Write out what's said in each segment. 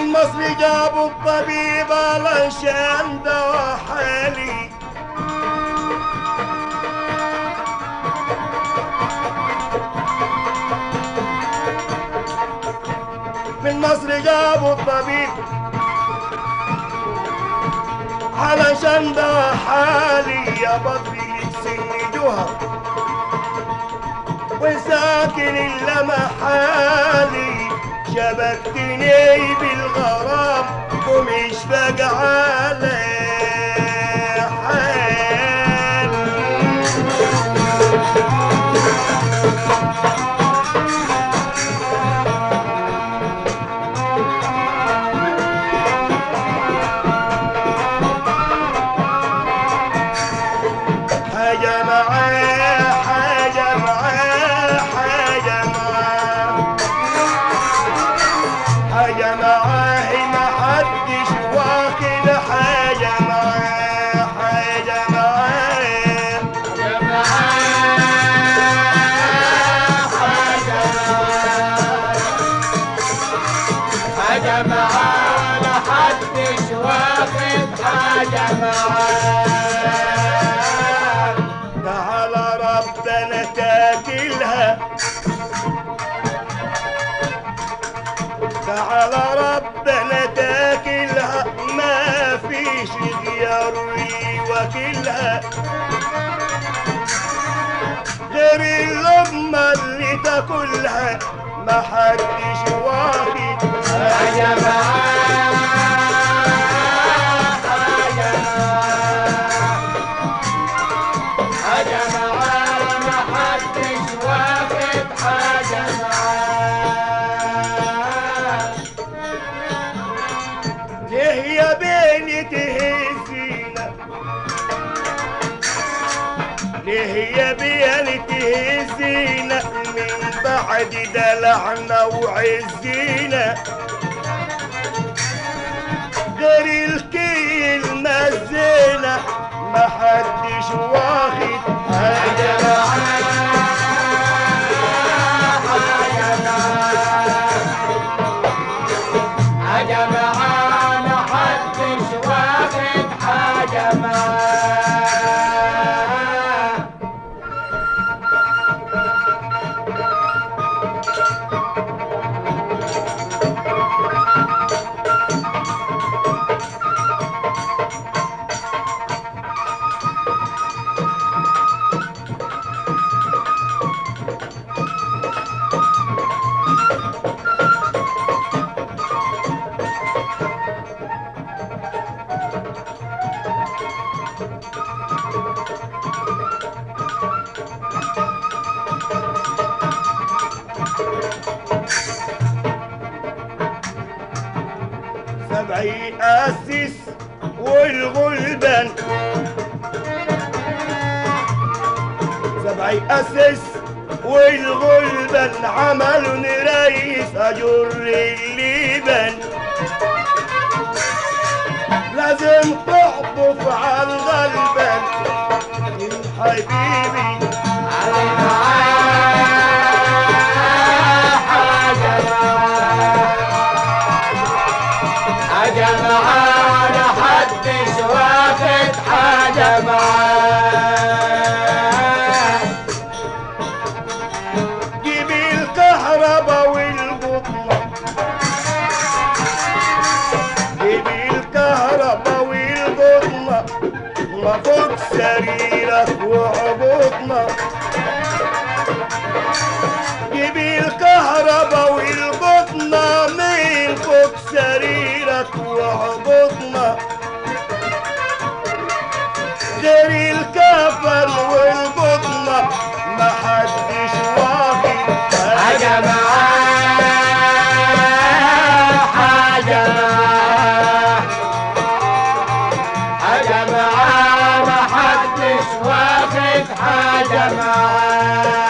من مصر جابوا الطبيب علشان دوا حالي من مصر جابوا الطبيب علشان ده حالي يا بدري سن جهر وساكن الا محالي شبكتني بالغرام ومش فاق على حالي حاجة معاه حاجة معاه حاجة معاه حاجة معاه ما حدش واخد حاجة معاه حاجة معاه حاجة معانا حدش واخد حاجة معانا تعالى ربنا تاكلها تعالى ربنا تاكلها ما فيش غيار وكلها غير اللقمة اللي تاكلها ما حدش واخد حاجة معانا حاجة معانا حاجة معانا حدش واخد حاجة معانا ليه يا بني تهزينا ليه يا بني تهزينا من بعد دلعنا وعزينا غير الكلمة الزينة ما حدش واخد حاجة حاجة معانا حدش واخد حاجة معانا سبعي أسس والغلبان سبعي أسس والغلبان عملوا رئيس أجر الليبان لازم تحبط على الغلبان حبيبي حاجة معانا حدش واخد حاجة معانا جيب الكهرباء والبطنة جيب الكهرباء والبطنة ما فوق سريرك وعبطنا جيب الكهرباء والبطنة من فوق سريرك وعبطنا غير الكفن والبطنة ما حدش واخد حاجة معانا حاجة معانا حاجة معانا حدش واخد حاجة معانا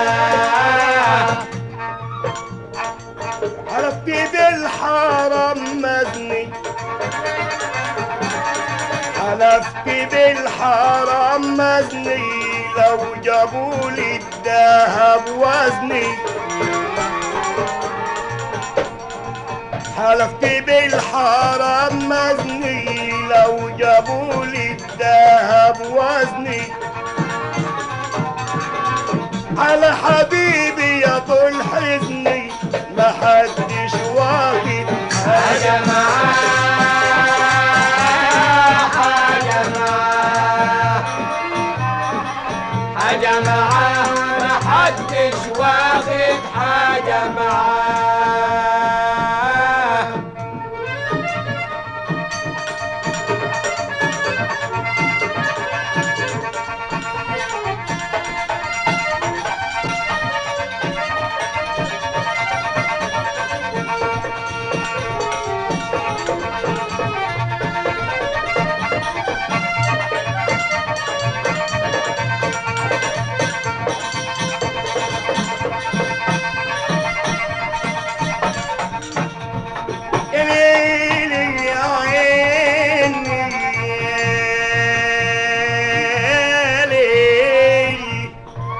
عرفت بالحرام مزني حلفت بالحرام مزني لو جابوا لي الذهب وزني حلفت بالحرام مزني لو جابوا لي الذهب وزني على حبيبي يا طول حزني ما حدش واخد حاجة معاه حاجة معاه حاجة معاه ما حدش واخد حاجة معاه يا ليلي يا عيني يا ليلي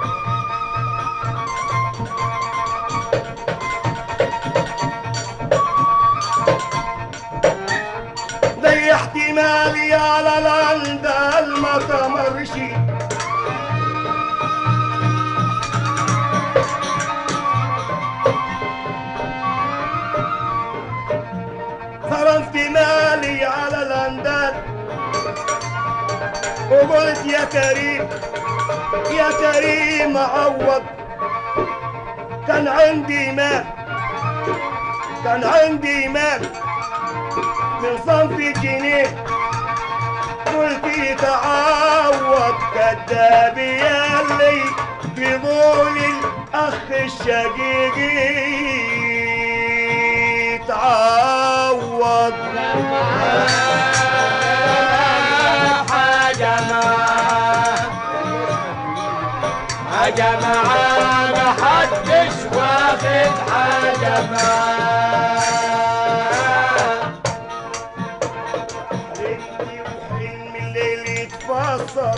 ضيعت مالي على لندن ما تمرشي صرفت مالي على لندن وقلت يا كريم يا كريم عوض كان عندي مال كان عندي مال من صنف جنيه قلت تعوض كذاب ياللي في ظول الاخ الشقيقي تعوض حاجة معاه حاجة معاه ما حدش واخد حاجة معاه حلمي وحلم الليل يتفسر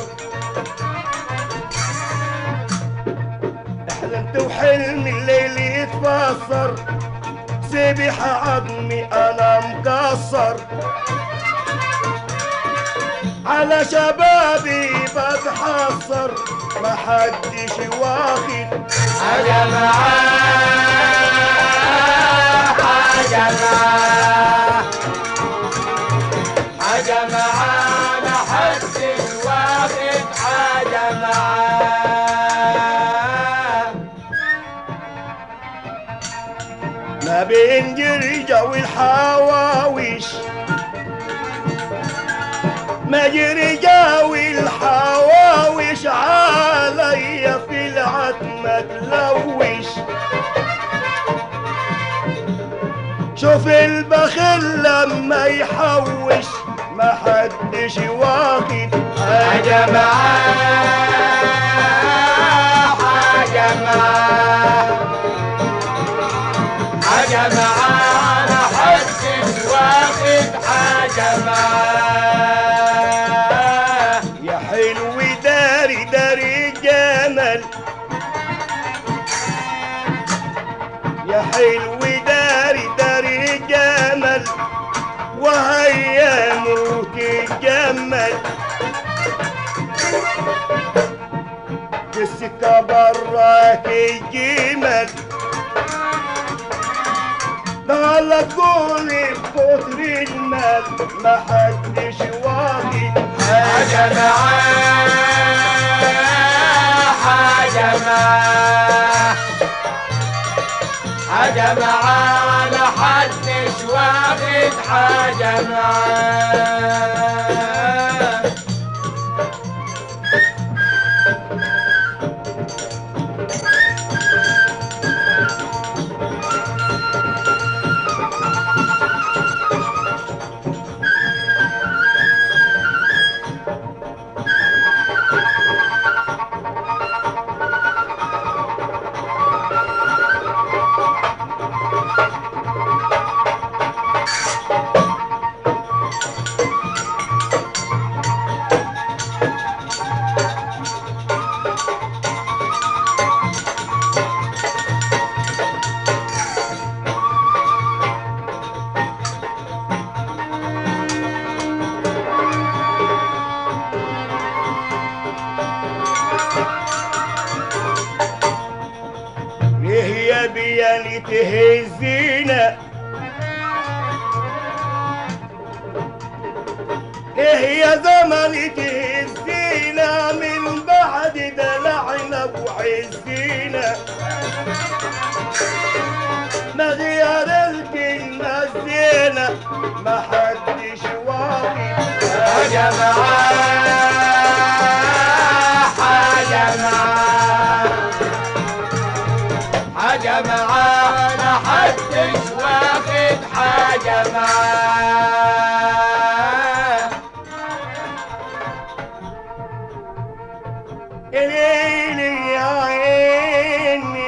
حلمت وحلم الليل يتفسر سبح عظمي انا مكسر على شبابي بتحسر ما حدش واخد حاجة معاه حاجة معاه حاجة معاه ما حدش واخد حاجة معاه ما بين جرجا والحواويش ما جرجا والحواويش عليا في العتمة تلوش شوف البخيل لما يحوش ما حدش واخد حاجة معاه حاجة معاه حاجة معاه ما حدش واخد حاجة معاه يا حلو داري داري جمل يا حلو داري داري جمل وهيا موت الجمل في السكة براك الجمل ده لا تقولي بكتر المال ما حدش واخد حاجة معاه حاجة معاه حاجة معاه ما حدش واخد حاجة معاه ايه يا زمن تهزينا من بعد دلعنا وعزينا ما غير الكلمة الزينة ما حدش واقف حاجة معاه حاجة معاه حاجة معاه ما حدش واخد حاجة معاه ليلي يا عيني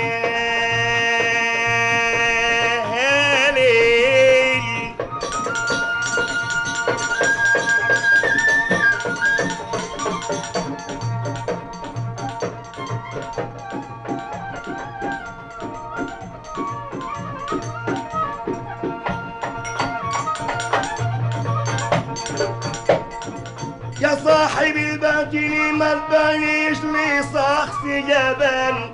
يا ليلي يا صاحب الباطل ما تبانيش لي صخص جبل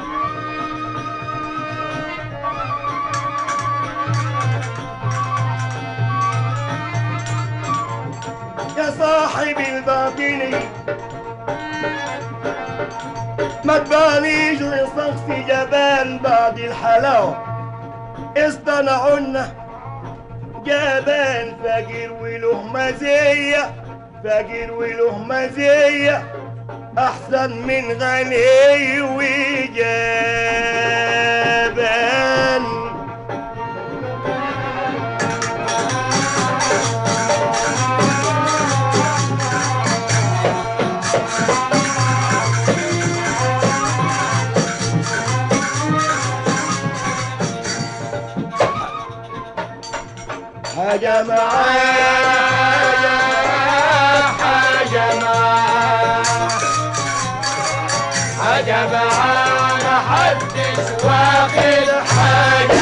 يا صاحب الباطل ما تبانيش لي صخص جبل بعد الحلاوة اصطنعونا جبان فقير وله مزية فقير وله مزية أحسن من غني وجبان حاجة معايا حاجة معاه حاجة معاه ما حدش واخد حاجة